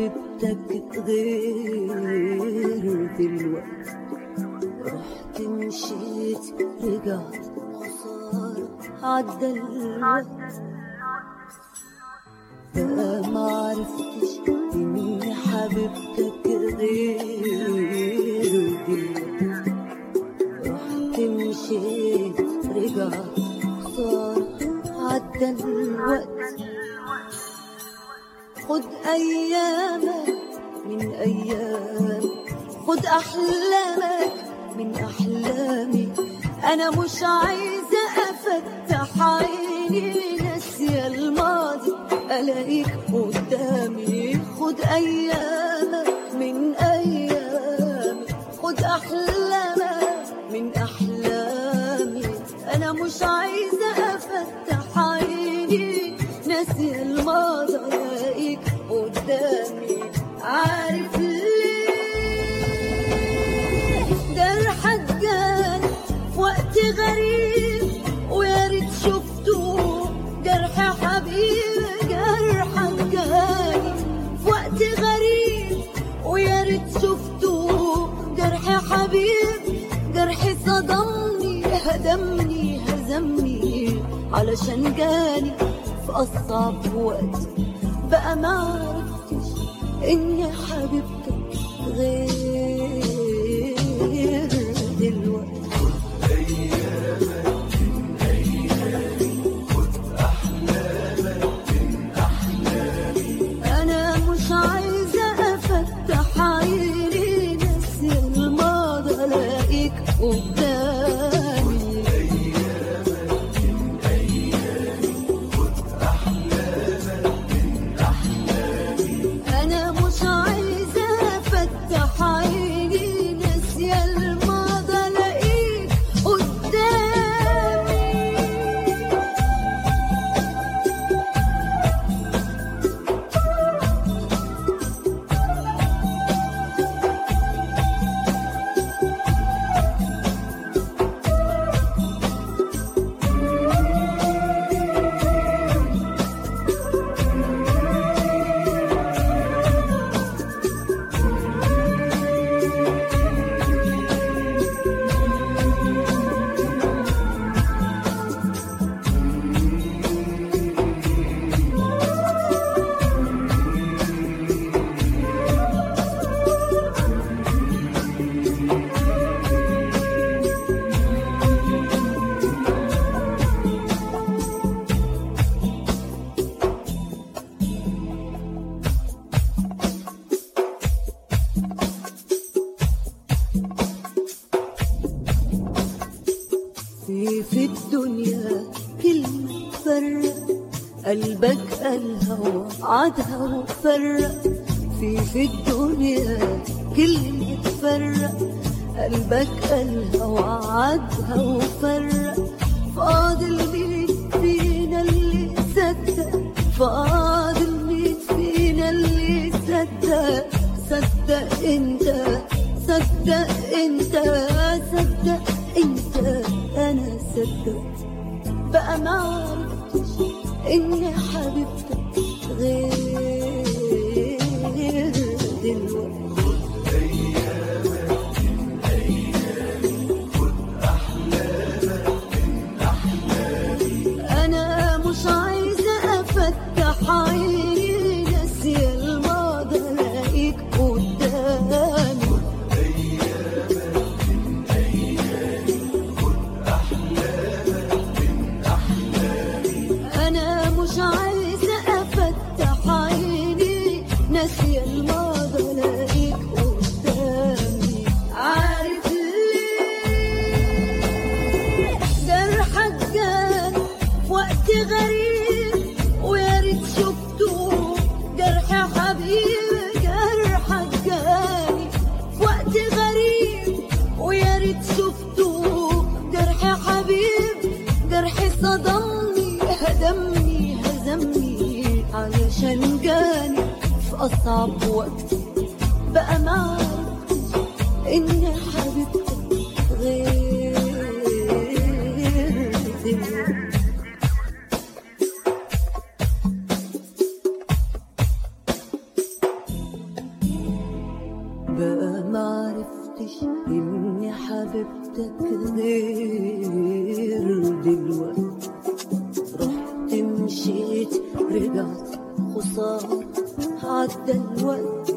حبيبتك غير دلوقتي رحت مشيت رجعت خسارة عدى الوقت بقى معرفتش مين حبيبتك غير دلوقتي رحت مشيت رجعت خسارة عدى الوقت خد أيامك من أيام خد أحلامك من أحلامي أنا مش عايزة أفتح عيني ناسية الماضي ألاقيك قدامي خد أيامك من أيامي خد أحلامك من أحلامي أنا مش عايزة أفتح عيني ناسية الماضي ألاقيك قدامي عارف ليه جرحك جان في وقت غريب ويا ريت شفته جرح حبيبي جرحك جاني في وقت غريب ويا ريت شفته جرح حبيبي جرحي صدمني هدمني هزمني علشان جاني في أصعب وقت بقى ما عرفتش إني حبيبتك غير دلوقتي أنا مش عايزة أفتح عيني ناسي الماضي ألاقيك قدامي أنا مش عايزة أفتح عيني ناسية الماضي ألاقيك قدامي في في الدنيا كلمة تفرق قلبك قالها وعدها وفرق في في الدنيا كلمة تفرق قلبك قالها وعدها وفرق فاضل مين فينا اللي صدق فاضل مين فينا اللي صدق صدق انت صدق انت صدق انت انا صدقت بقى ما عرفتش اني حبيبتك غير دلوقتي انا مش عايزه افتح عيني ناسيه الماضي الاقيك قدامي انا مش عايزه افتح عيني ناسيه الماضي الاقيك قدامي عارف ليه جرحك جان في وقت غريب ويا ريت شفته جرح حبيبي جرحك جاني في وقت غريب ويا ريت شفته جرح حبيبي جرحي صدمني هدمني هزمني علشان جاني في أصعب وقت بقى ما عرفتش إني حبيبتك غير دلوقتي بقى معرفتش اني حبيبتك غير دلوقتي رحت مشيت رجعت خسارة عدى الوقت